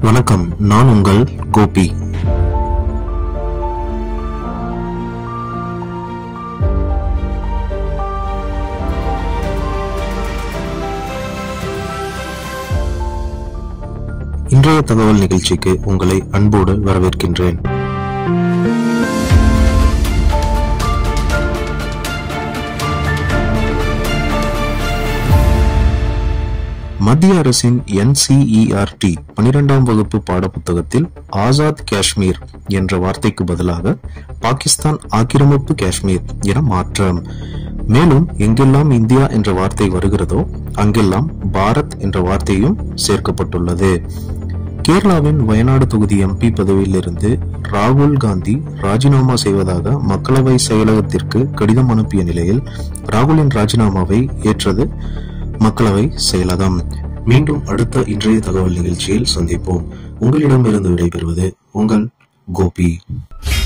வணக்கம் நான் உங்கள் கோபி இன்றைய தகவல் நிகழ்ச்சிக்கு உங்களை அன்போடு வரவேற்கின்றேன் மத்திய அரசின் என்சிஇஆர்டி பனிரெண்டாம் வகுப்பு பாடப்புத்தகத்தில் ஆசாத் காஷ்மீர் என்ற வார்த்தைக்கு பதிலாக பாகிஸ்தான் ஆக்கிரமிப்பு காஷ்மீர் என மாற்றம் மேலும் எங்கெல்லாம் இந்தியா என்ற வார்த்தை வருகிறதோ அங்கெல்லாம் பாரத் என்ற வார்த்தையும் சேர்க்கப்பட்டுள்ளது கேரளாவின் வயநாடு தொகுதி எம்பி பதவியிலிருந்து ராகுல் காந்தி ராஜினாமா செய்வதாக மக்களவை செயலகத்திற்கு கடிதம் அனுப்பிய நிலையில் ராகுலின் ராஜினாமாவை ஏற்றது மக்களவை செயலகம் மீண்டும் அடுத்த இன்றைய தகவல் நிகழ்ச்சியில் சந்திப்போம் உங்களிடமிருந்து விடைபெறுவது உங்கள் கோபி